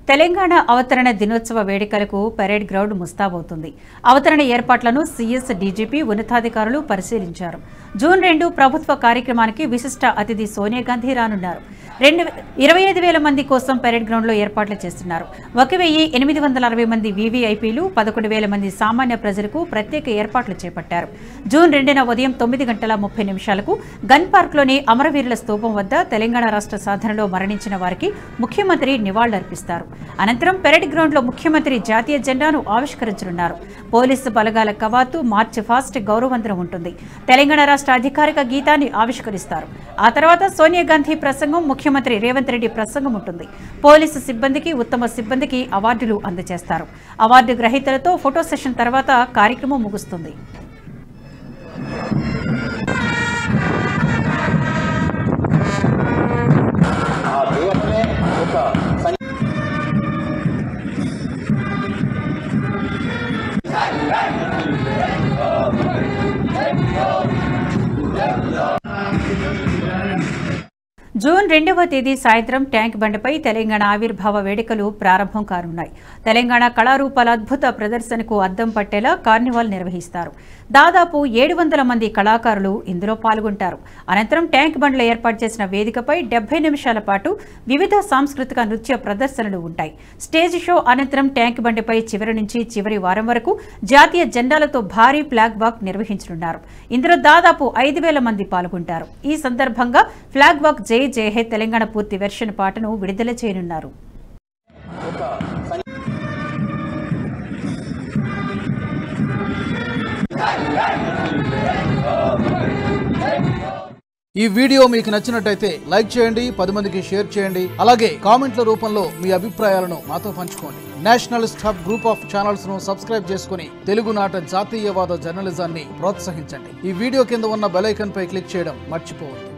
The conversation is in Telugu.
తెలంగాణ అవతరణ దినోత్సవ వేడుకలకు పరేడ్ గ్రౌండ్ ముస్తాబవుతుంది అవతరణ ఏర్పాట్లను సీఎస్ డీజీపీ ఉన్నతాధికారులు పరిశీలించారు జూన్ రెండు ప్రభుత్వ కార్యక్రమానికి విశిష్ట అతిథి సోనియా గాంధీ రానున్నారు రెండు ఇరవై ఐదు వేల మంది కోసం పరేడ్ గ్రౌండ్లో ఏర్పాట్లు చేస్తున్నారు ఒక వెయ్యి ఎనిమిది వందల అరవై మంది వీవీఐపీలు పదకొండు వేల మంది సామాన్య ప్రజలకు ప్రత్యేక ఏర్పాట్లు చేపట్టారు జూన్ రెండున ఉదయం తొమ్మిది గంటల ముప్పై నిమిషాలకు గన్ పార్క్లోని అమరవీరుల స్తూపం వద్ద తెలంగాణ రాష్ట్ర సాధనలో మరణించిన వారికి ముఖ్యమంత్రి నివాళులర్పిస్తారు అనంతరం పెరడ్ గ్రౌండ్లో ముఖ్యమంత్రి జాతీయ జెండాను ఆవిష్కరించనున్నారు పోలీసు బలగాల కవాతు మార్చ్ ఫాస్ట్ గౌరవవందనం ఉంటుంది తెలంగాణ రాష్ట్ర అధికారిక గీతాన్ని ఆవిష్కరిస్తారు ఆ తర్వాత సోనియా గాంధీ ప్రసంగం ముఖ్యమంత్రి రేవంత్ రెడ్డి ప్రసంగం ఉంటుంది పోలీసు సిబ్బందికి ఉత్తమ సిబ్బందికి అవార్డులు అందజేస్తారు అవార్డు గ్రహీతలతో ఫోటో సెషన్ తర్వాత కార్యక్రమం ముగుస్తుంది ఆ దేవతనే ఒక సం- జూన్ రెండవ తేదీ సాయంత్రం ట్యాంక్ బండపై తెలంగాణ ఆవిర్భావ వేడుకలు ప్రారంభం కానున్నాయి తెలంగాణ కళారూపాల అద్భుత ప్రదర్శనకు అద్దం పట్టేలా కార్నివాల్ నిర్వహిస్తారు దాదాపు ఏడు వందల మంది కళాకారులు ఇందులో పాల్గొంటారు అనంతరం ట్యాంక్ బండ్లో ఏర్పాటు చేసిన వేదికపై డెబ్బై నిమిషాల పాటు వివిధ సాంస్కృతిక నృత్య ప్రదర్శనలు ఉంటాయి స్టేజ్ షో అనంతరం ట్యాంక్ బండిపై చివరి నుంచి చివరి వారం వరకు జాతీయ జెండాలతో భారీ ఫ్లాగ్ వాక్ నిర్వహించనున్నారు ఇందులో దాదాపు ఐదు వేల మంది పాల్గొంటారు ఈ సందర్భంగా ఫ్లాగ్ వాక్ జై జై హే తెలంగాణ పూర్తి వెర్షన్ పాటను విడుదల చేయనున్నారు ఒక సం- ఈ వీడియో మీకు నచ్చినట్టయితే లైక్ చేయండి పది మందికి షేర్ చేయండి అలాగే కామెంట్ల రూపంలో మీ అభిప్రాయాలను మాతో పంచుకోండి nationalist hub group of channels ను సబ్స్క్రైబ్ చేసుకుని తెలుగునాట జాతీయవాద జర్నలిజాన్ని ప్రోత్సహించండి ఈ వీడియో కింద ఉన్న బెల్ ఐకాన్ పై క్లిక్ చేయడం మర్చిపోవద్దు